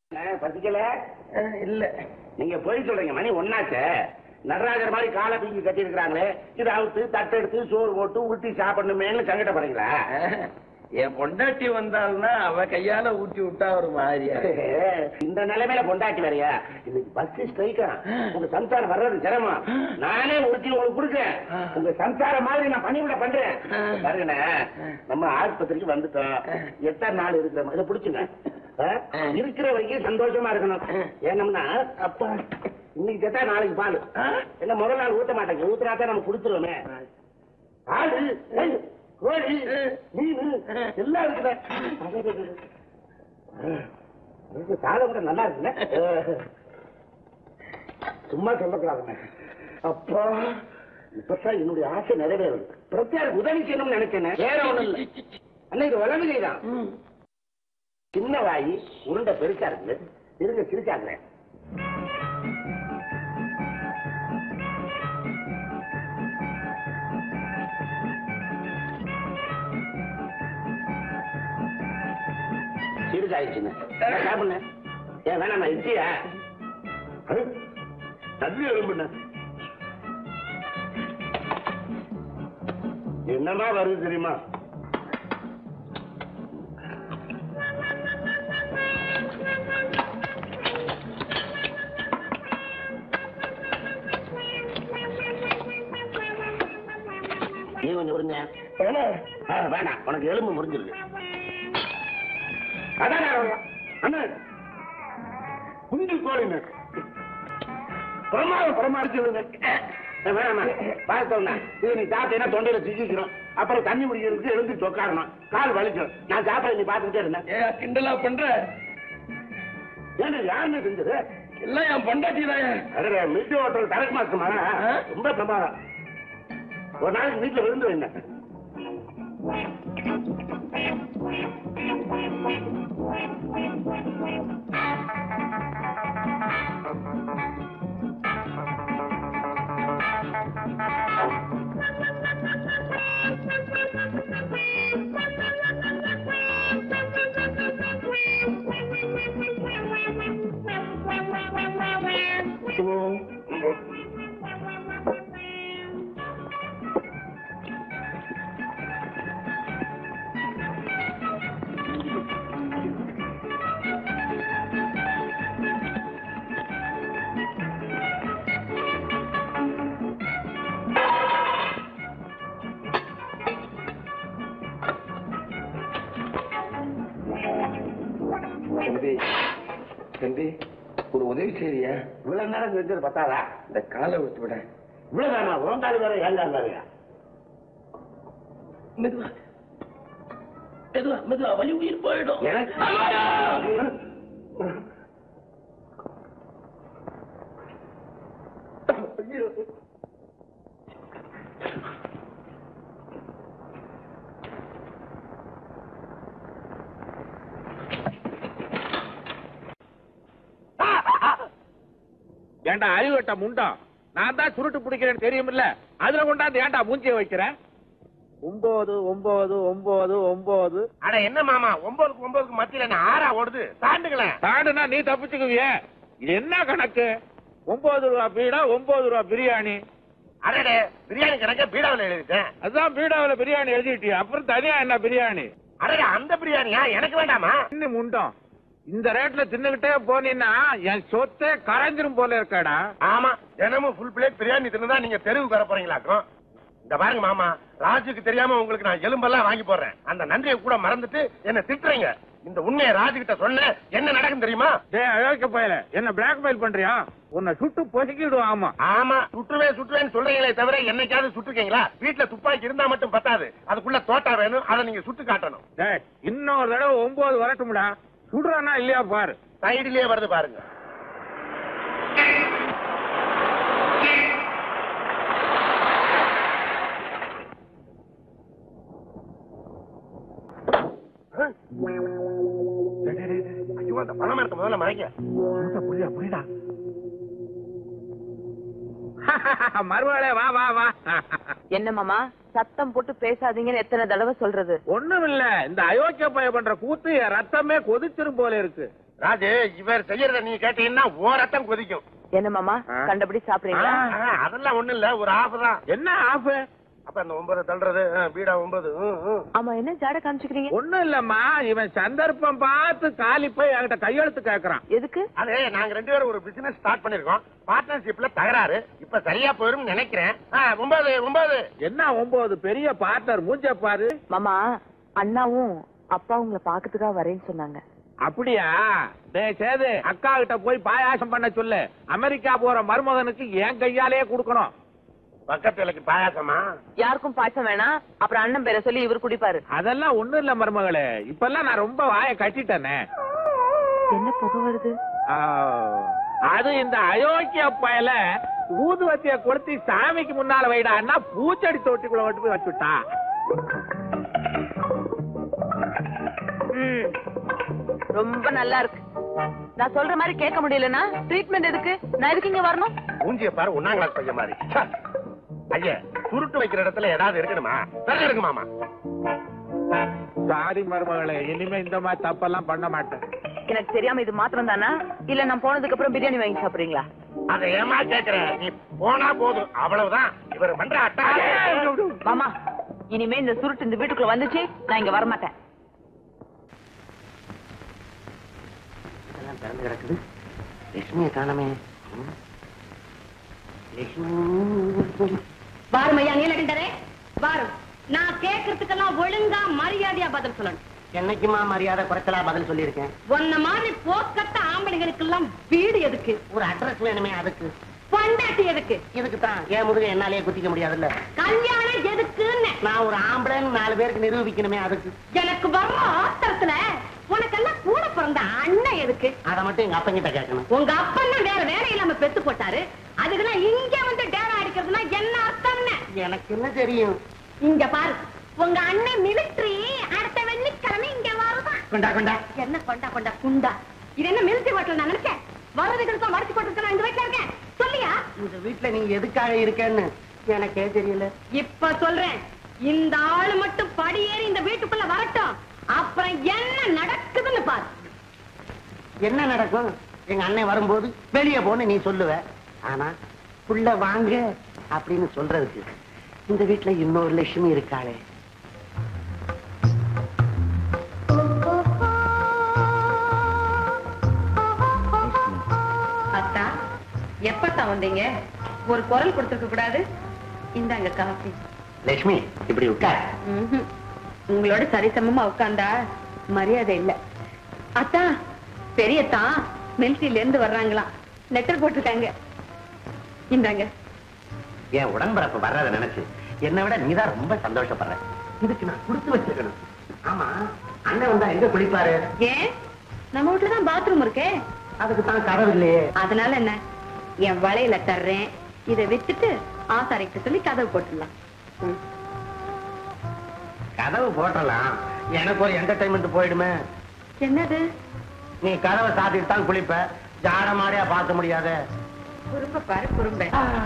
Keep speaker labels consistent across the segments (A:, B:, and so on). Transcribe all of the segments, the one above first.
A: பசிக்கல
B: இல்ல
A: நீங்க போய் சொல்றீங்க மணி ஒன்னாச்சே நடராஜர் மாதிரி காலை தூக்கி கட்டி இருக்கிறாங்களே இது அவுத்து தட்டெடுத்து சோறு போட்டு ஊட்டி சாப்பிடணுமேன்னு சங்கடப்படுறீங்களா
B: என் பொண்டாட்டி வந்தாள்னா அவ கையால ஊட்டி விட்டா ஒரு மாதிரியா
A: இந்த நிலைமையில கொண்டாட்டி வரையா இன்னைக்கு பஸ் ஸ்ட்ரைக்கா உங்க சம்சாரம் வர்றது சிரமம் நானே ஊட்டி உங்களுக்கு கொடுக்கேன் உங்க சம்சாரம் மாதிரி நான் பண்ணிவிட பண்றேன் பாருங்கண்ணே நம்ம ஆஸ்பத்திரிக்கு வந்துட்டோம் எத்தனை நாள் இருக்கிற மாதிரி இதை பிடிச்சுங்க ஆ? இருக்கிற வரைக்கும் சந்தோஷமா இருக்கணும் ஏனம்னா அப்பா இன்னைக்கு கேட்டா நாளைக்கு பால் என்ன முதல் நாள் ஊத்த மாட்டேங்க ஊத்துனா தான் நம்ம குடுத்துருவோமே ஆடு ஏய், கோழி மீன் எல்லாம் இருக்குதே இது சாதம் கூட நல்லா இருக்குல்ல சும்மா சொல்லக்கூடாதுங்க அப்பா இப்பதான் என்னுடைய ஆசை நிறைவேறுது பிரத்யேக உதவி செய்யணும்னு நினைச்சேனே வேற ஒண்ணும் இல்ல அன்னைக்கு வளர்ந்து தான் சின்ன வாயி உருண்டை பெருசா இருக்கு இருங்க சிரிச்சாக்குறேன் சிரிச்சாயிடுச்சுங்க சாப்பிடுங்க ஏன் வேணாமா இட்லியா தள்ளி எலும்புண்ண என்னமா வருது தெரியுமா நீ கொஞ்சம் விடுங்க ஆ, வேணாம் உனக்கு எலும்பு முறிஞ்சிருக்கு அதான் நான் வரலாம். அண்ணன் குஞ்சு கோழிங்க பிரமாதம் பிரமாடிச்சதுங்க வேணாமா பார்த்தோம்னா இது நீ சாப்பிட்டீங்கன்னா தொண்டையில சிக்கிக்கிறோம் அப்புறம் தண்ணி குடிக்கிறதுக்கு எழுந்து சொக்காரணும் கால் வலிக்கும் நான் சாப்பிட நீ பார்த்துக்கிட்டே இருந்தேன்
B: ஏ கிண்டலா பண்ற
A: ஏன்னா யாருன்னு செஞ்சது
B: எல்லாம் என் பொண்டாட்டி தான்
A: அடடே மில்டி ஹோட்டல் தரக்கு மாசமா ரொம்ப பிரமாதம் ஒரு நாளைக்கு வீட்டுல விருந்து வைங்க
B: தம்பி தம்பி ஒரு உதவி செய்றியா
A: இவ்வளவு நேரம் செஞ்சது பத்தாதா
B: இந்த காலை விட்டு விட
A: இவ்வளவு தானா உங்காலி வேற ஏங்கால் வேறையா
B: மெதுவா மெதுவா மெதுவா வலி உயிர் போயிடும்
A: எனக்கு
C: ஏண்டா அறிவட்ட முண்டம் நான் தான் சுருட்டு பிடிக்கிறேன்னு தெரியுமில்ல அதுல கொண்டாந்து ஏன்டா மூஞ்சிய வைக்கிறேன் ஒன்பது ஒன்பது ஒன்பது ஒன்பது
A: அட என்ன மாமா ஒன்பதுக்கு ஒன்பதுக்கு மத்தியில என்ன ஆறா ஓடுது தாண்டுங்களேன்
C: தாண்டுனா நீ தப்பிச்சுக்குவிய இது என்ன கணக்கு ஒன்பது ரூபா பீடா ஒன்பது ரூபா பிரியாணி
A: அடடே பிரியாணி கணக்க பீடாவில் எழுதிட்டேன்
C: அதான் பீடாவுல பிரியாணி எழுதிட்டியா அப்புறம் தனியா என்ன பிரியாணி
A: அடடே அந்த பிரியாணியா எனக்கு வேண்டாமா
C: இன்னும் முண்டம் இந்த ரேட்ல தின்னுகிட்டே போனீன்னா என் சொத்தே கரைஞ்சிரும் போல இருக்கடா
A: ஆமா தினமும் ஃபுல் பிளேட் பிரியாணி தின்னுதான் நீங்க தெருவுக்கு வர போறீங்களாக்கும் இந்த பாருங்க மாமா ராஜுக்கு தெரியாம உங்களுக்கு நான் எலும்பெல்லாம் வாங்கி போடுறேன் அந்த நன்றியை கூட மறந்துட்டு என்ன திட்டுறீங்க இந்த உண்மையை ராஜு கிட்ட சொன்ன என்ன நடக்கும் தெரியுமா
C: டேய் அயோக்கிய பயல என்ன பிளாக்மெயில் பண்றியா உன்னை சுட்டு பொசுக்கிடுவோம் ஆமா
A: ஆமா சுற்றுவேன் சுற்றுவேன் சொல்றீங்களே தவிர என்னைக்காவது சுட்டுருக்கீங்களா வீட்டுல துப்பாக்கி இருந்தா மட்டும் பத்தாது அதுக்குள்ள தோட்டா வேணும் அதை நீங்க சுட்டு காட்டணும்
C: டேய் இன்னொரு தடவை ஒன்பது வரட்டும்டா சுடுறானா இல்லையா பாரு
A: சைடுலயே வருது பாருங்க ஐயோ அந்த பணம் எடுத்த முதல்ல மறைக்க புரியுதா புரியுதா
C: மறுவாளே வா வா வா
D: என்ன மாமா சத்தம் போட்டு பேசாதீங்கன்னு எத்தனை தடவை சொல்றது
C: ஒண்ணும் இல்ல இந்த அயோக்கிய பய பண்ற கூத்து என் ரத்தமே கொதிச்சிரும் போல இருக்கு
A: ராஜு இவர் செய்யறத நீ கேட்டீங்கன்னா ஓ ரத்தம் கொதிக்கும்
D: என்ன மாமா
A: ஆ.
D: கண்டபடி சாப்பிடுறீங்களா
A: ஆ, அதெல்லாம் ஒண்ணு இல்ல ஒரு ஆஃப் தான்
C: என்ன ஆஃப்
A: அப்ப அந்த ஒன்பது தள்ளுறது ஆ, பீடா ஒன்பது ம், ம்.
D: ஆமா என்ன ஜாட காமிச்சுக்கிறீங்க
C: ஒண்ணும் இல்லம்மா இவன் சந்தர்ப்பம் பார்த்து காலி போய் என்கிட்ட கையெழுத்து கேக்குறான்
D: எதுக்கு
A: அது நாங்க ரெண்டு பேரும் ஒரு பிசினஸ் ஸ்டார்ட் பண்ணிருக்கோம் பார்ட்னர்ஷிப்ல தகராறு இப்ப சரியா போயிரும் நினைக்கிறேன் ஆ, ஒன்பது ஒன்பது
C: என்ன ஒன்பது பெரிய பார்ட்னர் மூஞ்ச பாரு
D: மாமா அண்ணாவும் அப்பா உங்களை பாக்கிறதுக்காக வரேன்னு சொன்னாங்க
C: அப்படியா டேய் சேது அக்கா கிட்ட போய் பாயாசம் பண்ண சொல்லு அமெரிக்கா போற மருமகனுக்கு என் கையாலே கொடுக்கணும்
A: பக்கத்துலக்கு பாயாசமா
D: யாருக்கும் பாய்ச்சம் வேணாம் அப்புறம் அண்ணன் பேரை சொல்லி இவர் குடிப்பாரு
C: அதெல்லாம் ஒண்ணும் இல்ல மருமகளே இப்பெல்லாம் நான் ரொம்ப வாய கட்டிட்டேனே
D: என்ன புகை வருது
C: ஆ, அது இந்த அயோக்கிய பயல ஊதுவத்திய கொளுத்தி சாமிக்கு முன்னால வைடான்னா பூச்செடி தொட்டிக்குள்ள கொண்டு போய் வச்சுட்டா
D: ம், ரொம்ப நல்லா இருக்கு நான் சொல்ற மாதிரி கேட்க முடியலன்னா ட்ரீட்மெண்ட் எதுக்கு நான் எதுக்கு இங்க வரணும்
A: மூஞ்சிய பாரு ஒன்னாம் கிளாஸ் பையன் மாதிரி ச்சே. ஐயா சுருட்டு வைக்கிற இடத்துல ஏதாவது இருக்கணுமா சரி இருக்குமாமா
C: சாரி மருமகளே இனிமே இந்த மாதிரி தப்பெல்லாம் பண்ண மாட்டேன்
D: எனக்கு தெரியாம இது மாத்திரம் தானா இல்ல நான் போனதுக்கு அப்புறம் பிரியாணி வாங்கி சாப்பிடுறீங்களா
A: அதை ஏமா கேக்குற நீ போனா போதும் அவ்வளவுதான் இவர் பண்ற அட்டா
D: மாமா இனிமே இந்த சுருட்டு இந்த வீட்டுக்குள்ள வந்துச்சு நான் இங்க வரமாட்டேன்
A: இதெல்லாம் திறந்து கிடக்குது லட்சுமியை காணமே ம். லட்சுமி
E: பாருமையா நீலகண்டரே பாரு நான் கேக்குறதுக்கெல்லாம் ஒழுங்கா மரியாதையா பதில் சொல்லணும்
A: என்னைக்குமா மரியாதை குறைச்சலா பதில் சொல்லியிருக்கேன்
E: உன்ன மாதிரி போக்கத்த ஆம்பளைகளுக்கெல்லாம் வீடு எதுக்கு
A: ஒரு அட்ரஸ் வேணுமே அதுக்கு
E: பொண்டாட்டி எதுக்கு
A: இதுக்கு தான் என் முதுக என்னாலே குத்திக்க முடியாதுல்ல
E: கல்யாணம் எதுக்குன்னு
A: நான் ஒரு ஆம்பளைன்னு நாலு பேருக்கு நிரூபிக்கணுமே அதுக்கு
E: எனக்கு வர்ற ஆத்திரத்துல உனக்கெல்லாம் கூட பிறந்த அண்ணன் எதுக்கு
A: அதை மட்டும் எங்க அப்பங்கிட்ட கேட்கணும்
E: உங்க அப்பா வேற வேலை இல்லாம பெத்து போட்டாரு அதுக்குதான் இங்க வந்து டேரா அடிக்கிறதுனா என்ன அர்த்தம்னு
A: எனக்கு என்ன தெரியும்
E: இங்க பாரு உங்க அண்ணன் மிலிட்டரி அடுத்த வெள்ளிக்கிழமை இங்க வருதான்
A: கொண்டா கொண்டா
E: என்ன கொண்டா கொண்டா குண்டா இது என்ன மிலிட்டரி ஹோட்டல் நான் நினைச்சேன் வர்றதுக்கு மறைச்சு போட்டு நான் இந்த வீட்டுல இருக்கேன் சொல்லியா
A: இந்த வீட்டுல நீ எதுக்காக இருக்கேன்னு எனக்கே தெரியல
E: இப்ப சொல்றேன் இந்த ஆளு மட்டும் படியேறி இந்த வீட்டுக்குள்ள வரட்டும் அப்புறம் என்ன நடக்குதுன்னு பாரு
A: என்ன நடக்கும் எங்க அண்ணன் வரும்போது வெளியே போன்னு நீ சொல்லுவ ஆனா புள்ள வாங்க அப்படின்னு சொல்றதுக்கு இந்த வீட்டுல இன்னொரு லட்சுமி இருக்காளே
E: அத்தா எப்பத்தான் வந்தீங்க ஒரு குரல் கொடுத்துருக்க கூடாது இந்தாங்க காஃபி
A: லட்சுமி இப்படி உட்கார்
E: ம்ஹும். உங்களோட சரிசமமா உட்கார்ந்தா மரியாதை இல்ல அத்தா பெரியத்தா மிலிட்டரியில இருந்து வர்றாங்களாம் லெட்டர் போட்டிருக்காங்க இந்தாங்க
A: என் உடன்பிறப்பு வர்றதை நினைச்சு என்னை விட நீதான் ரொம்ப சந்தோஷப்படுற இதுக்கு நான் கொடுத்து வச்சிருக்கணும் ஆமா அண்ணன் வந்தா எங்க குளிப்பாரு
E: ஏன் நம்ம வீட்டுல தான் பாத்ரூம் இருக்கே
A: அதுக்கு தான் கதவு இல்லையே
E: அதனால என்ன என் வளையல தர்றேன் இதை வித்துட்டு ஆசாரிக்கு சொல்லி கதவு போட்டுடலாம் ம்.
A: கதவு போட்டலாம் எனக்கு ஒரு என்டர்டைன்மெண்ட் போயிடுமே
E: என்னது
A: நீ கதவை சாத்திட்டு தான் குளிப்ப ஜாட மாடியா பார்க்க முடியாத
E: குறும்ப பாரு குறும்ப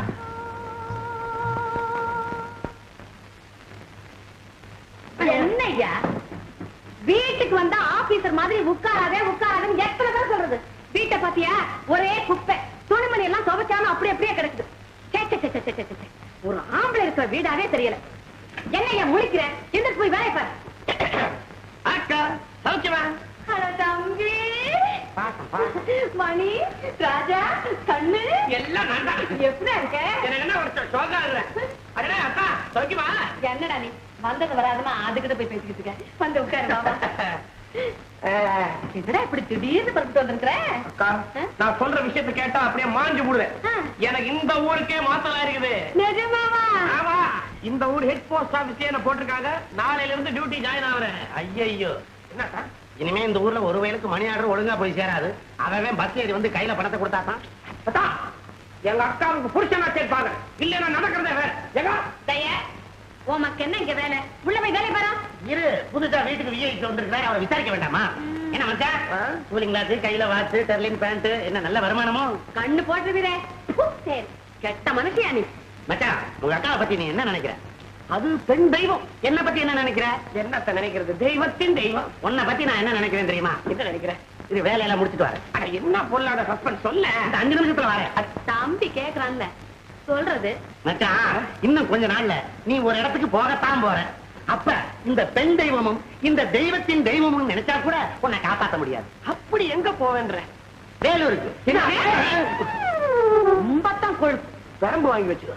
E: என்னய்யா வீட்டுக்கு வந்தா ஆபீசர் மாதிரி உட்காராதே உட்காராதுன்னு எத்தனை பேர் சொல்றது வீட்டை பாத்தியா ஒரே குப்பை துணிமணி எல்லாம் துவைச்சாலும் அப்படி அப்படியே கிடக்குது சே, சே, சே, சே, சே, சே, சே. ஒரு ஆம்பளை இருக்கிற வீடாவே தெரியல என்னய்யா முழிக்கிற எந்திரிச்சு போய் வேலை பாரு
A: அக்கா சௌக்கியமா
E: அட தம்பி
A: பாசம், பாசம்.
E: மணி ராஜா கண்ணு
A: எல்லாம் நான் தான்.
E: எப்படி இருக்க
A: எனக்கு என்ன ஒரு சோகா இல்ல அடடே அக்கா சௌக்கியமா
E: என்னடா நீ வந்தது வராதுன்னா அதுக்கிட்ட போய் பேசிக்கிட்டு இருக்க வந்து உட்காரு மாமா என்னடா இப்படி திடீர்னு பறந்துட்டு வந்திருக்கிற
A: அக்கா நான் சொல்ற விஷயத்தை கேட்டா அப்படியே மாஞ்சு போடுவேன்
E: ஆ.
A: எனக்கு இந்த ஊருக்கே மாத்தலா இருக்குது
E: நிஜமாவா
A: ஆமா இந்த ஊர் ஹெட் போஸ்ட் ஆபீஸ் என்ன போட்டிருக்காங்க நாளையில இருந்து டியூட்டி ஜாயின் ஆகுறேன் ஐயோ என்னக்கா இனிமே இந்த ஊர்ல ஒரு வயலுக்கு மணி ஆர்டர் ஒழுங்கா போய் சேராது அவன் பஸ் ஏறி வந்து கையில பணத்தை கொடுத்தாதான் அத்தா, எங்க அக்காவுக்கு புருஷனா சேர்ப்பாங்க இல்லைன்னா நடக்கிறதே வேற எங்க
E: தய உமக்கு என்ன இங்க வேலை உள்ள போய் வேலை பாரு
A: இரு புதுசா வீட்டுக்கு விஐக்கு வந்திருக்கிறார் அவரை விசாரிக்க வேண்டாமா என்ன மச்சான் கூலிங் கிளாஸ் கையில வாட்ச் டெர்லின் பேண்ட் என்ன நல்ல வருமானமோ
E: கண்ணு போட்டுருவீரே சரி கெட்ட மனுஷியா நீ
A: மச்சான் உங்க அக்காவை பத்தி நீ என்ன நினைக்கிற அது பெண் தெய்வம் என்ன பத்தி என்ன நினைக்கிற என்னத்த நினைக்கிறது தெய்வத்தின் தெய்வம் உன்னை பத்தி நான் என்ன நினைக்கிறேன் தெரியுமா என்ன நினைக்கிறேன் இது வேலையெல்லாம் முடிச்சிட்டு வரேன்
C: அட என்ன பொல்லாத சஸ்பென்ஸ் சொல்ல
A: இந்த அஞ்சு நிமிஷத்துல வரேன்
E: தம்பி கேக்குறான்ல சொல்றது
A: மச்சான் இன்னும் கொஞ்ச நாள்ல நீ ஒரு இடத்துக்கு போகத்தான் போற அப்ப இந்த பெண் தெய்வமும் இந்த தெய்வத்தின் தெய்வமும் நினைச்சா கூட உன்னை காப்பாத்த முடியாது
C: அப்படி எங்க போவேன்ற
A: வேலூருக்கு என்ன?
E: ரொம்ப தான் கொழுப்பு
A: பெரம்பு வாங்கி வச்சுக்கோ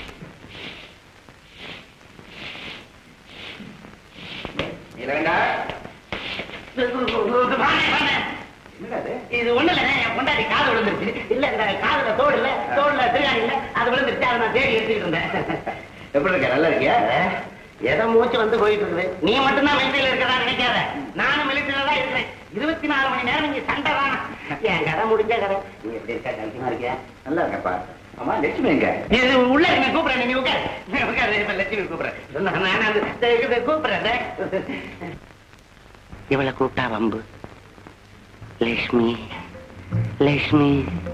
A: இது ஒண்ணு இல்ல என் பொண்டாட்டி காது விழுந்துருச்சு இல்ல இந்த காதுல தோடு இல்ல தோடுல திருகாணி இல்ல அது விழுந்துருச்சு அதை நான் தேடி எடுத்துக்கிட்டு இருந்தேன் எப்படி இருக்க நல்லா இருக்கியா எதை மூச்சு வந்து போயிட்டு இருக்குது நீ மட்டும்தான் மிலிட்டரியில இருக்கிறதா நினைக்காத நானும் மிலிட்டரியில தான் இருக்கிறேன் இருபத்தி நாலு மணி நேரம் நீங்க சண்டை தான் என் கதை முடிஞ்ச கதை நீ எப்படி இருக்கா கண்டிப்பா இருக்கியா நல்லா இருக்கப்பா ஆமா லட்சுமி எங்க இது உள்ள இருக்க கூப்பிடுறேன் நீ உட்காரு நீ உட்காரு இப்ப லட்சுமி கூப்பிடுறேன் நான் நான் அது இது கூப்பிடுறேன் இவளை கூப்பிட்டா வம்பு லட்சுமி லட்சுமி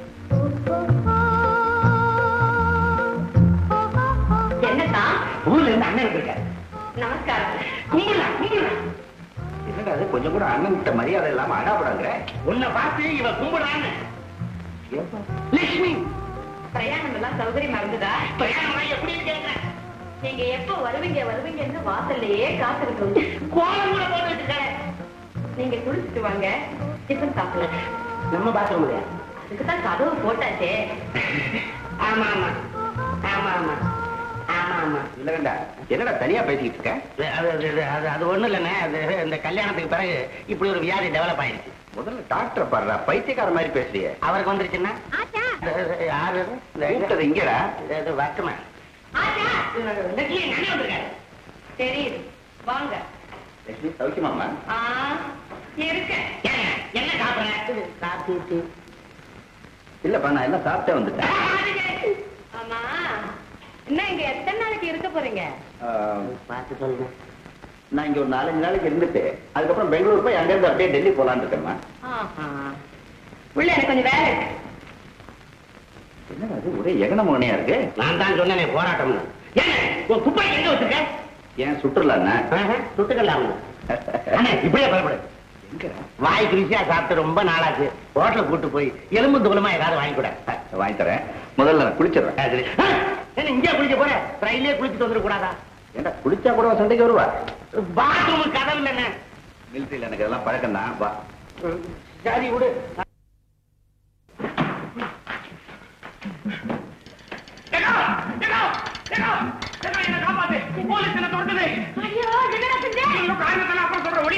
E: என்னதான்
A: ஊர்ல இருந்து அண்ணன் இருக்காரு
E: நமஸ்காரம்
A: கும்பிடலாம் கும்பிடலாம் என்னடா அது கொஞ்சம் கூட அண்ணன் கிட்ட மரியாதை இல்லாம அடாபடாங்கிற உன்னை பார்த்து இவ கும்பிடுறான்னு லட்சுமி
E: பிரயாணம் எல்லாம் சௌகரியமா இருந்ததா
A: பிரயாணம் எப்படி இருக்கேன்
E: நீங்க எப்போ வருவீங்க வருவீங்கன்னு வாசல்லையே காத்திருக்கோம்
A: கோலம் கூட போட்டு வச்சிருக்காரு
E: நீங்க குளிச்சுட்டு வாங்க டிஃபன் சாப்பிடலாம்
A: நம்ம பாத்ரூம்லயா
E: அதுக்குதான் கதவு போட்டாச்சே
A: ஆமா ஆமா ஆமா ஆமா ஆமா ஆமா
B: இல்லடா என்னடா தனியா பேசிக்கிட்டு இருக்க
A: அது அது அது அது ஒண்ணும் இல்லைண்ணே அது இந்த கல்யாணத்துக்கு பிறகு இப்படி ஒரு வியாதி டெவலப் ஆயிடுச்சு
B: முதல்ல டாக்டர் பாடுறா பைத்தியக்கார மாதிரி பேசுறியே
A: அவருக்கு வந்துருச்சுன்னா
E: ஆச்சா
A: அது- அது யாரு அது? இந்த
B: கூப்பிட்டது இங்கடா
A: இது வக்கமா
E: ஆச்சா
A: லட்சுமி நானே வந்திருக்காரு
E: தெரியுது வாங்க
B: லட்சுமி சௌக்கியமாமா
E: ஆ இருக்கேன்
A: ஏங்க, என்ன சாப்பிடுறேன் காப்பி டீ
B: இல்லப்பா நான் எல்லாம் சாப்பிட்டே வந்துட்டேன்
E: ஆமா என்ன இங்க எத்தனை நாளைக்கு இருக்க போறீங்க
B: ஆஹ்,
A: பார்த்து சொல்லுங்க
B: நான் இங்க ஒரு நாலஞ்சு நாளைக்கு இருந்துட்டு அதுக்கப்புறம் பெங்களூர் போய் அங்கிருந்து அப்படியே டெல்லி போலான்னு இருக்கேம்மா
E: ஆஹா. உள்ள எனக்கு கொஞ்சம் வேலை இருக்கு
B: என்னடா அது ஒரே எகன மகனையா இருக்கு
A: நான் தான் சொன்னேனே போராட்டம்னு ஏங்க உன் குப்பை எங்க வச்சிருக்க
B: ஏன் சுற்றுலாண்ணா
A: சுட்டுக்கலாம் அண்ணே இப்படியே பயப்படு
B: எங்கடா
A: வாய்க்கு ருசியா சாப்பிட்டு ரொம்ப நாளாச்சு ஹோட்டல கூட்டு போய் எலும்பு தூளமா ஏதாவது வாங்கி கூட
B: வாங்கி தரேன் முதல்ல நான் குளிச்சிடுறேன்
A: என்ன இங்கே குளிக்க போற ரயிலே குளிச்சுட்டு வந்துட கூடாதா
B: ஏன்டா குளிச்சா கூட அவன் சண்டைக்கு வருவா
A: பாத்ரூம் கதவு இல்லைண்ணே
B: மிலிட்டரியில் எனக்கு அதெல்லாம் பழக்கம் தான் வா
A: சரி விடு
E: ஐயோ என்னடா செஞ்ச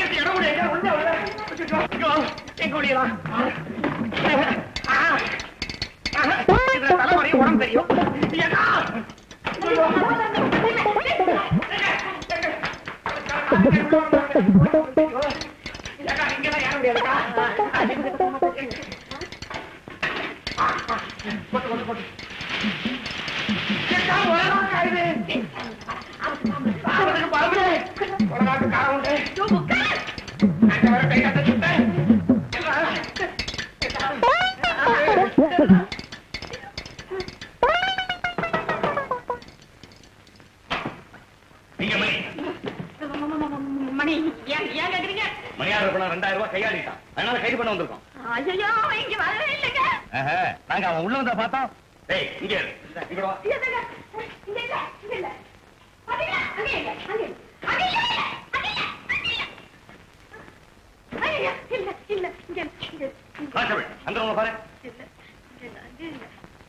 E: மணி ஏன் ஏன் கேக்குறீங்க
C: மணியாளர் பணம் ரெண்டாயிரம் ரூபாய் கையாடிட்டான் அதனால கைது பண்ண வந்திருக்கோம்
E: ஐயோ இங்க வரவே இல்லைங்க
C: ஆஹா, நாங்க அவன் உள்ள வந்தா பார்த்தோம் டேய் இங்க இரு. இங்க வா
E: இங்க இல்லைங்க. இங்க இல்ல, இங்க இல்ல. அங்க இல்ல, அங்க இல்ல, அங்க இல்ல. அங்க இல்ல, இல்ல, அங்க இல்ல, அங்க இல்ல. ஐயையோ, இல்ல, இல்ல, இங்க இல்ல, இங்க இல்ல, இங்க இல்ல.
C: காசவள் அந்த ரூம்ல பாரு
E: இல்ல, இங்க இல்ல, அங்க இல்ல.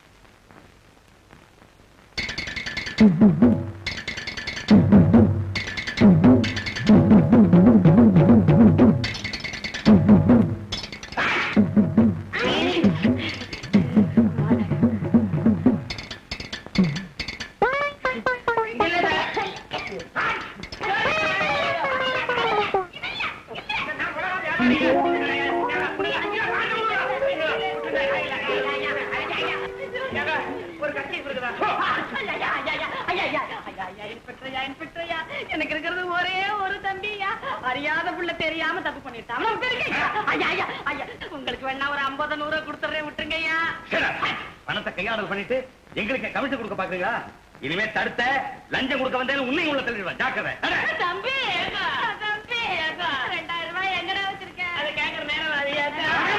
E: ஐயா, ஐயா, ஐயா, ஐயா, ஐயா, ஐயா, ஐயா, இன்ஸ்பெக்டர்யா, இன்ஸ்பெக்டர்யா, எனக்கு இருக்கிறது ஒரே ஒரு தம்பியா அறியாத புள்ள தெரியாம தப்பு பண்ணிட்டான் அவன் பெருக்கையா. ஐயா, ஐயா, ஐயா, உங்களுக்கு வேணா ஒரு ஐம்பது நூறு கொடுத்துறேன் விட்டுருங்கய்யா
C: சரி, பணத்தை கையாடல் பண்ணிட்டு எங்களுக்கு கமிஷன் கொடுக்க பாக்குறீங்களா இனிமே தடுத்த லஞ்சம் கொடுக்க வந்தேன்னு உன்னையும் உள்ள தள்ளிடுவேன் ஜாக்கிரதை அட.
E: தம்பி தம்பி ரெண்டாயிரம் ரூபாய் எங்கடா வச்சிருக்க அதை கேக்குற நேரம்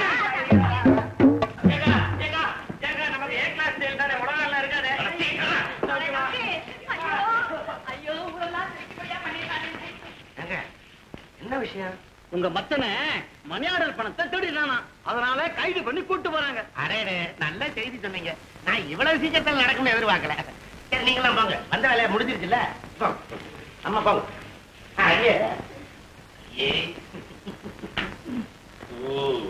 F: உங்க மத்தனை மணி ஆர்டர் பணத்தை திருடினானா அதனால கைது பண்ணி கூட்டு போறாங்க
A: அரே நல்ல செய்தி சொன்னீங்க நான் இவ்வளவு சீக்கிரத்தில் நடக்கும்னு எதிர்பார்க்கல சரி நீங்களாம் போங்க வந்த வேலையை முடிஞ்சிருச்சுல்ல போங்க. அம்மா போங்க ஆ, ஐயே ஏ ம்.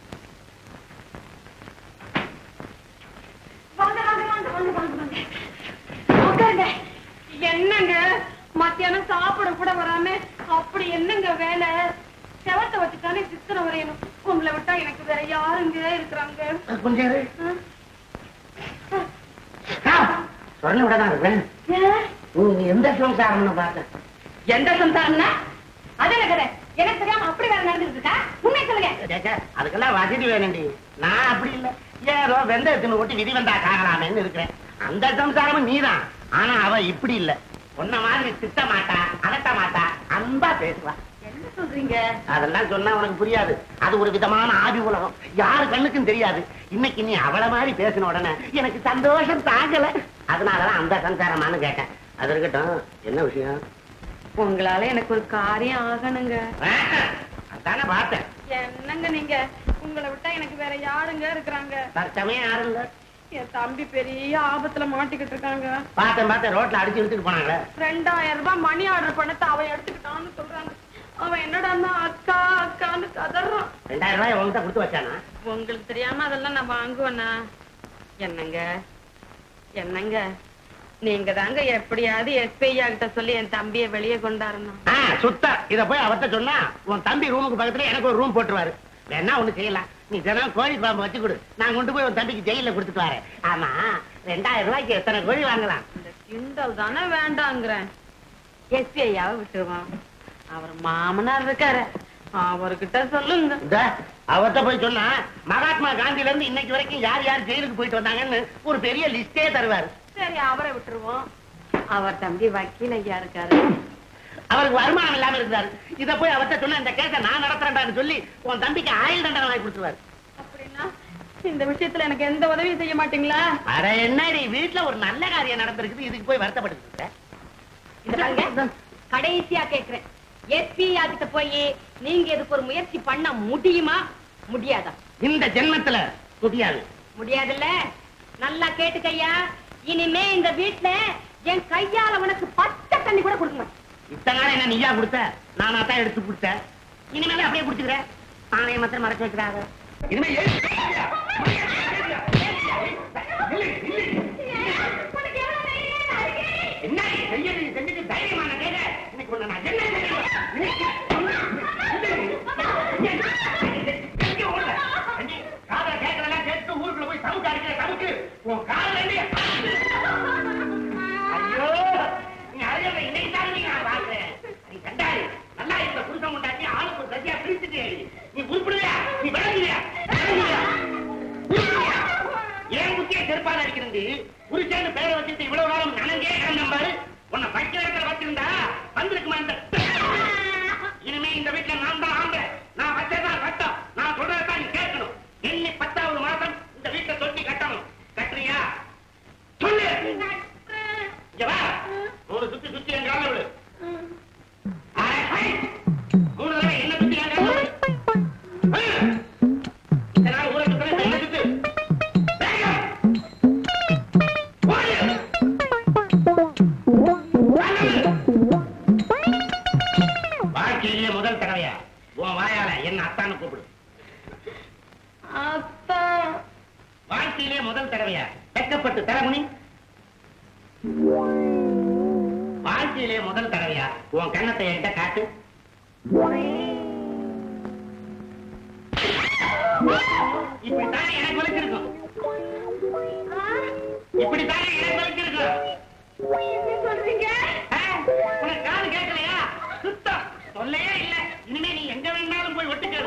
E: வாங்க வாங்க வாங்க வாங்க வாங்க வாங்க உட்காருங்க என்னங்க மத்தியானம் சாப்பிட கூட வராம அப்படி என்னங்க வேலை செவத்தை வச்சுட்டானே சித்திரம் வரையணும் உங்களை விட்டா எனக்கு வேற யாருங்க இருக்கிறாங்க
A: கொஞ்சம் இரு. ஆ, சொல்ல விட தான் இருக்கேன்
E: ஏன்?
A: நீங்க எந்த சம்சாரம்னு பார்த்தேன்
E: எந்த சம்சாரம்னா அது என்ன கதை எனக்கு தெரியாம அப்படி வேற நடந்துட்டு இருக்கா உண்மை சொல்லுங்க
A: கேக்க, அதுக்கெல்லாம் வசதி வேணும்டி நான் அப்படி இல்ல ஏதோ வெந்தயத்தின் ஒட்டி விதி வந்தா காகலாமேன்னு இருக்கிறேன் அந்த சம்சாரமும் நீதான் ஆனா அவ இப்படி இல்ல உன்ன மாதிரி திட்ட மாட்டா அதட்ட மாட்டா அன்பா பேசுவா
E: என்ன சொல்றீங்க
A: அதெல்லாம் சொன்னா உனக்கு புரியாது அது ஒரு விதமான ஆதி உலகம் யாரு கண்ணுக்கும் தெரியாது இன்னைக்கு நீ அவள மாதிரி பேசின உடனே எனக்கு சந்தோஷம் தாங்கல அதனாலதான் அந்த சம்சாரமான்னு கேட்டேன் அது இருக்கட்டும் என்ன விஷயம்
E: உங்களால எனக்கு ஒரு காரியம் ஆகணுங்க
A: ஆஹ், அதானே பார்த்தேன்
E: என்னங்க நீங்க உங்களை விட்டா எனக்கு வேற யாருங்க இருக்கிறாங்க
A: தற்சமயம் யாரும் இல்ல
E: என் தம்பி பெரிய ஆபத்துல மாட்டிக்கிட்டு இருக்காங்க
A: பார்த்தேன் பார்த்தேன் ரோட்ல அடிச்சு இழுத்துட்டு போனாங்களே
E: ரெண்டாயிரம் ரூபாய் மணி ஆர்டர் பண்ணத்தை அவன் எடுத்துக்கிட்டான்னு சொல்றாங்க அவன் என்னடான்னா அக்கா அக்கான்னு கதறான்
A: ரெண்டாயிரம் ரூபாய் உங்ககிட்ட கொடுத்து வச்சானா
E: உங்களுக்கு தெரியாம அதெல்லாம் நான் வாங்குவேனா என்னங்க என்னங்க நீங்க தாங்க எப்படியாவது எஸ்பிஐ கிட்ட சொல்லி என் தம்பியை வெளியே கொண்டாடணும்
A: ஆ, சுத்த இத போய் அவர்ட்ட சொன்னா உன் தம்பி ரூமுக்கு பக்கத்துல எனக்கு ஒரு ரூம் போட்டுருவாரு வேணா ஒண்ணு செய்யலாம் நீ தினம் கோழி குழம்பு வச்சு கொடு நான் கொண்டு போய் உன் தம்பிக்கு ஜெயில கொடுத்துட்டு வரேன் ஆமா ரெண்டாயிரம் ரூபாய்க்கு எத்தனை கோழி வாங்கலாம்
E: இந்த கிண்டல் தானே வேண்டாங்கிறேன் எஸ்பிஐயாவை விட்டுருவான் அவர் மாமனார் இருக்காரு அவர்கிட்ட சொல்லுங்க
A: இந்த அவர்ட்ட போய் சொன்னா மகாத்மா காந்தில இருந்து இன்னைக்கு வரைக்கும் யார் யார் ஜெயிலுக்கு போயிட்டு வந்தாங்கன்னு ஒரு பெரிய லிஸ்டே தருவாரு
E: சரி அவரை விட்டுருவோம் அவர் தம்பி வக்கீல் ஐயா இருக்காரு
A: அவருக்கு வருமானம் இல்லாம இருக்கிறாரு இத போய் அவர்ட்ட சொன்னா இந்த கேஸ நான் நடத்துறேன்டான்னு சொல்லி உன் தம்பிக்கு ஆயுள் தண்டனை வாங்கி கொடுத்துருவாரு
E: அப்படின்னா இந்த விஷயத்துல எனக்கு எந்த உதவியும் செய்ய மாட்டீங்களா
A: அட என்னடி வீட்டுல ஒரு நல்ல காரியம் நடந்திருக்குது இதுக்கு போய் வருத்தப்பட்டு இருக்க?
E: இந்த பாருங்க கடைசியா கேக்குறேன் எஸ்பிஐ கிட்ட போய் நீங்க இதுக்கு ஒரு முயற்சி பண்ண முடியுமா முடியாதா
A: இந்த ஜென்மத்துல முடியாது
E: முடியாதுல்ல நல்லா கேட்டுக்கையா இனிமே இந்த வீட்ல என் கையால உனக்கு பச்சை தண்ணி கூட கொடுக்க மாட்டேன்
A: இத்தனை நாள் என்ன நீயா கொடுத்த நானா தான் எடுத்து கொடுத்தேன் இனிமேல அப்படியே குடுத்துக்கிறேன் ஆணைய மாத்திரம் மறைச்சு வைக்கிறாங்க இனிமே ஏன் என்ன நீ செய்யறது நீ செஞ்சுட்டு தைரியமான கேட்க இன்னைக்கு உன்னை நான் என்ன செய்வேன்? இன்னைக்கு எங்க ஓடுற? அண்ணி, காதுல கேட்கறதெல்லாம் கேட்டு ஊருக்குள்ள போய் சவுக்கு அடிக்கிற சவுக்கு உன் காதுல இருந்து ஐயோ நீ அழகை இன்னைக்கு தான் நீ நான் பாக்குறேன் நீ கண்டாரு நல்லா இந்த புருஷன் முண்டாட்டி ஆளுக்கு ஒரு சத்தியா பிரிச்சுட்டே நீ உருப்பிடுவியா நீ விளங்குவியா விளங்குவியா? உருப்பிடுவியா? ஏன் புத்திய செருப்பால அடிக்கிறது புருஷன்னு பேரை வச்சுட்டு இவ்வளவு காலம் நனங்கே கிடந்தேன் பாரு உன்னை பச்சை இடத்துல வச்சிருந்தா வந்திருக்குமா இந்த இனிமே இந்த வீட்டுல நான் தான் ஆம்பளை நான் வச்சதான் சட்டம் நான் சொல்றதான் நீ கேட்கணும் எண்ணி பத்தாவது மாசம் இந்த வீட்டை தொட்டி கட்டணும் கட்டுறியா சொல்லு இங்க வா மூணு சுத்தி சுத்தி என் கால விடு அரை, ஹை. மூணு தடவை என்ன சுத்தி என் கால விடு ஆ. இந்த நாள் ஊரை சுத்தல என்ன சுத்து வேகம். ஓடு. வாழ்க்கையிலேயே முதல் தடவையா உன் வாயால என்ன அத்தான்னு கூப்பிடு
E: அத்தா
A: வாழ்க்கையிலே முதல் தடவையா வெக்கப்பட்டு தரமுனி வாழ்க்கையிலே முதல் தடவையா உன் கண்ணத்தை என்கிட்ட காட்டு இப்படித்தானே எனக்கு வலிச்சிருக்கும் இப்படித்தானே எனக்கு வலிச்சிருக்கும்
E: சொல்றீங்க
A: ஆ, உனக்கு காது கேட்கலையா சுத்தம் சொல்லையே இல்ல இனிமே நீ எங்க வேணாலும் போய் ஒட்டுக்காரு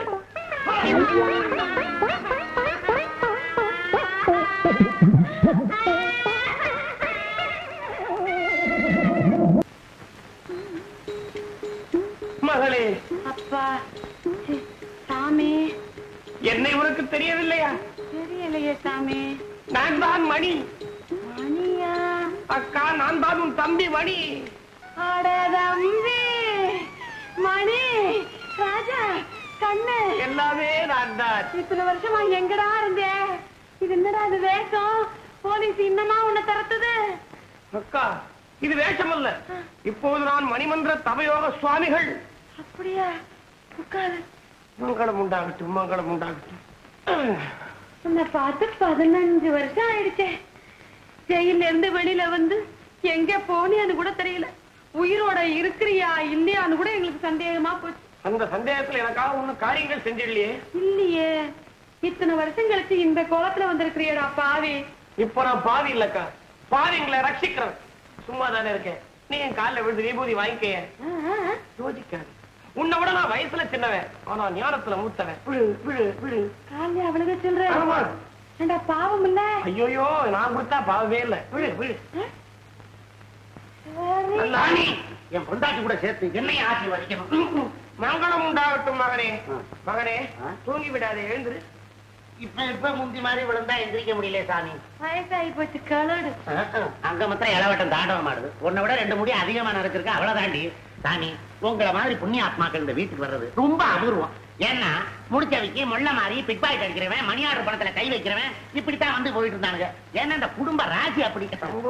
A: மகளே
E: அப்பா சி, சாமி
A: என்னை உனக்கு தெரியவில்லையா
E: தெரியலையே சாமி
A: நான் தான் மணி
E: மணியா
A: அக்கா நான் தான் உன் தம்பி மணி
E: அட தம்பி மணி ராஜா கண்ணு
F: எல்லாமே நான் தான்
E: இத்தனை வருஷமா எங்கடா இருந்தே இது என்னடா இது வேஷம் போலீஸ் இன்னமா உன்னை தரத்துது
F: அக்கா இது வேஷம் அல்ல இப்போது நான் மணிமந்திர தபயோக சுவாமிகள்
E: அப்படியா உட்காரு
F: மங்களம் உண்டாகட்டும் மங்களம் உண்டாகட்டும்
E: உன்னை பார்த்து பதினஞ்சு வருஷம் ஆயிடுச்சே ஜெயில இருந்து வெளியில வந்து எங்க போனியான்னு கூட தெரியல உயிரோட இருக்கிறியா இல்லையான்னு கூட எங்களுக்கு சந்தேகமா போச்சு
F: அந்த சந்தேகத்துல எனக்காக ஒண்ணும் காரியங்கள் செஞ்சிடலையே
E: இல்லையே இத்தனை வருஷம் கழிச்சு இந்த கோலத்துல வந்திருக்கிறியடா பாவி
F: இப்ப நான் பாவி இல்லக்கா பாவிங்களை ரட்சிக்கிறேன் சும்மா தானே இருக்கேன் நீ என் காலில் விழுந்து விபூதி வாங்கிக்க
E: ஆ, ஆ.
F: யோசிக்காது உன்னை விட நான் வயசுல சின்னவன் ஆனா ஞானத்துல மூத்தவன் விழு விழு விழு
E: காலையில அவ்வளவு சொல்ற
F: ஆமா.
E: ஏண்டா பாவம் இல்ல
F: ஐயோயோ நான் கொடுத்தா பாவமே இல்ல விழு விழு
E: சரி.
A: ராணி என் பொண்டாட்டி கூட சேர்த்து என்னையும் ஆசீர்வதிக்கணும்
F: மங்களம் உண்டாகட்டும் மகனே மகனே தூங்கி விடாதே எழுந்துரு
A: இப்ப இப்ப முந்தி மாதிரி விழுந்தா எந்திரிக்க முடியல சாமி
E: வயசாகி போச்சு கலடு
A: அங்க மாத்திரம் இளவட்டம் தாண்டவம் ஆடுது உன்னை விட ரெண்டு முடி அதிகமா நடந்திருக்கு அவ்வளவுதாண்டி சாமி உங்களை மாதிரி புண்ணிய ஆத்மாக்கள் இந்த வீட்டுக்கு வர்றது ரொம்ப அபூர்வம் ஏன்னா முடிச்ச வைக்க முள்ள மாறி பிக் பாக்கெட் அடிக்கிறவன் மணி ஆர்டர் பணத்துல கை வைக்கிறவன் இப்படித்தான் வந்து போயிட்டு இருந்தானுங்க ஏன்னா இந்த குடும்ப ராசி அப்படி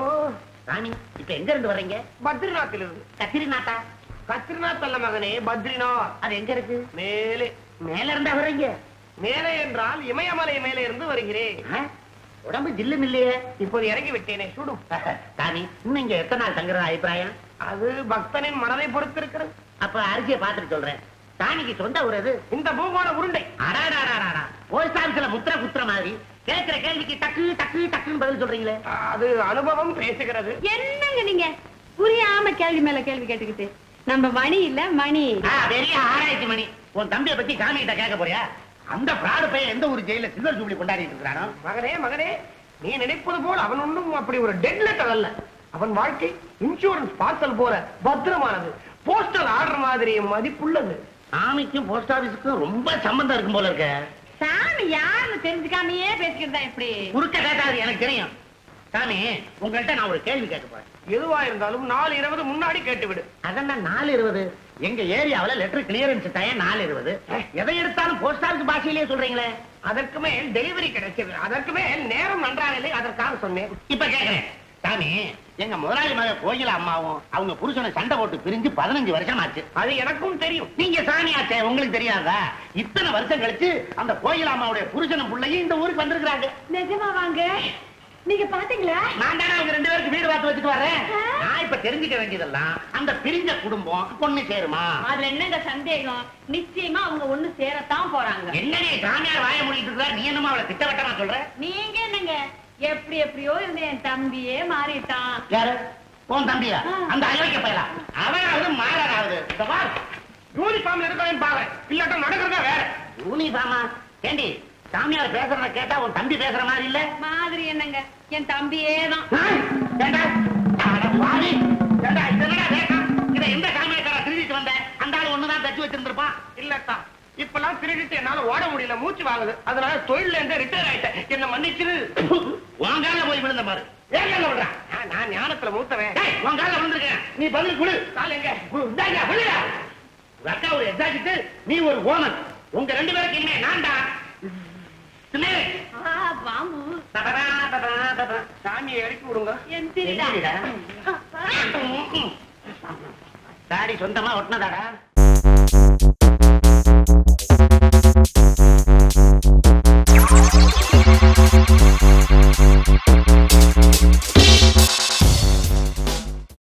A: சாமி இப்ப எங்க இருந்து வர்றீங்க
F: பத்ரிநாத்தில் இருந்து
A: கத்திரி நாட்டா
F: கத்ரிநாத் அல்ல மகனே பத்ரிநாத்
A: அது எங்க இருக்கு
F: மேலே
A: மேல இருந்தா வர்றீங்க
F: மேலே என்றால் இமயமலை மேலே இருந்து வருகிறேன்
A: ஆ? உடம்பு ஜில்லுன்னு இல்லையே
F: இப்போது இறங்கி விட்டேனே சுடும்
A: சாமி இன்னும் இங்க எத்தனை நாள் தங்குறதா அபிப்பிராயம்
F: அது பக்தனின் மனதை பொறுத்திருக்கிறது
A: அப்ப அரிசியை பார்த்துட்டு சொல்றேன் சாமிக்கு சொந்த ஊர் அது
F: இந்த பூகோள உருண்டை
A: அடாடாடாடாடா போஸ்ட் ஆபீஸ்ல முத்திர குத்துற மாதிரி கேட்கிற கேள்விக்கு டக்கு டக்கு டக்குன்னு பதில் சொல்றீங்களே
F: அது அனுபவம் பேசுகிறது
E: என்னங்க நீங்க புரியாம கேள்வி மேல கேள்வி கேட்டுக்கிட்டு நம்ம மணி இல்ல மணி
A: ஆ, பெரிய ஆராய்ச்சி மணி உன் தம்பியை பத்தி சாமி கிட்ட கேட்க போறியா அந்த பிராடு பையன் எந்த ஒரு ஜெயில சில்வர் ஜூப்ளி கொண்டாடிட்டு இருக்கிறானோ
F: மகனே மகனே நீ நினைப்பது போல் அவன் ஒன்றும் அப்படி ஒரு டெட் லெட்டர் அல்ல அவன் வாழ்க்கை இன்சூரன்ஸ் பார்சல் போல பத்திரமானது போஸ்டல் ஆர்டர் மாதிரி மதிப்புள்ளது
A: சாமிக்கும் போஸ்ட் ஆபீஸுக்கும் ரொம்ப சம்பந்தம் இருக்கும் போல இருக்க
E: சாமி யாருன்னு தெரிஞ்சுக்காமையே பேசிக்கிட்டு தான் இப்படி
A: குறுக்க கேட்டாது எனக்கு தெரியும் சாமி உங்கள்கிட்ட நான் ஒரு கேள்வி கேட்க போறேன்
F: எதுவா இருந்தாலும் நாலு இருபது முன்னாடி கேட்டுவிடு
A: அதான் நாலு இருபது எங்க ஏரியாவுல லெட்டர் கிளியரன்ஸ் டைம் நாலு இருபது எதை எடுத்தாலும் போஸ்ட் ஆபீஸ் பாஷையிலேயே சொல்றீங்களே
F: அதற்கு மேல் டெலிவரி கிடைச்சது அதற்கு மேல் நேரம் நன்றாக இல்லை அதற்காக சொன்னேன்
A: இப்ப கேக்குறேன் சாமி எங்க முதலாளி மக கோயில அம்மாவும் அவங்க புருஷனை சண்டை போட்டு பிரிஞ்சு பதினஞ்சு வருஷம் ஆச்சு
F: அது எனக்கும் தெரியும்
A: நீங்க சாமியாச்சே உங்களுக்கு தெரியாதா இத்தனை வருஷம் கழிச்சு அந்த கோயில் அம்மாவுடைய புருஷனும் பிள்ளையும் இந்த ஊருக்கு வந்திருக்கிறாங்க
E: நிஜமா வாங்க நீங்க பாத்தீங்களா
A: நான் தானே அவங்க ரெண்டு பேருக்கு வீடு பார்த்து வச்சுட்டு வரேன் நான் இப்ப தெரிஞ்சுக்க வேண்டியதெல்லாம் அந்த பிரிஞ்ச குடும்பம் பொண்ணு சேருமா
E: அதுல என்னங்க சந்தேகம் நிச்சயமா அவங்க ஒண்ணு சேரத்தான் போறாங்க
A: என்னடி சாமியார் வாய மூடிட்டு இருக்கிற நீ என்னமா அவளை திட்டவட்டமா சொல்ற
E: நீங்க என்னங்க எப்படி எப்படியோ இருந்த என் தம்பியே மாறிட்டான்
A: யாரு உன் தம்பியா அந்த அயோக்கிய பயலா அவனாவது மாறாவது இந்த பார்
F: யூனிஃபார்ம்ல இருக்கவன் பாரு இல்லாட்டம் நடக்கிறதா வேற
A: யூனிஃபார்மா ஏண்டி சாமியார் பேசுறத கேட்டா உன் தம்பி பேசுற மாதிரி இல்ல
E: மாதிரி என்னங்க என் தம்பியே தான்
A: ஆ? ஏண்டா? அட பாவி. ஏண்டா, இது என்னடா வேஷம்? இதை எந்த சாமியார்காரா திருடிட்டு வந்த? அந்த ஆளு ஒண்ணுதான் தச்சு வச்சிருந்திருப்பான்.
F: இல்லத்தா இப்பெல்லாம் திருடிட்டு என்னால ஓட முடியல மூச்சு வாங்குது அதனால தொழில இருந்து ரிட்டையர் ஆயிட்டேன் என்ன மன்னிச்சிரு
A: உன் கால்ல போய் விழுந்த பாரு. ஏன் கால்ல விழுறா?
F: நான் நான் ஞானத்துல மூத்தவன்
A: டேய், உன் கால்ல விழுந்திருக்கேன். நீ பதில் கொடு.
F: கால் எங்க
A: இந்தாங்க, விழுடா. உங்க அக்கா ஒரு எக்ஸாக்ட் நீ ஒரு ஓமன் உங்க ரெண்டு பேருக்கு இனிமே நான்டா சின்னேரு.
E: ஆ, பாம்பு
A: தடடா, தடடா, தடடா.
F: சாமியை இறக்கி விடுங்க
E: என் திருடா
A: என்னடிடா? தாடி சொந்தமா ஒட்டினதாடா
G: Thank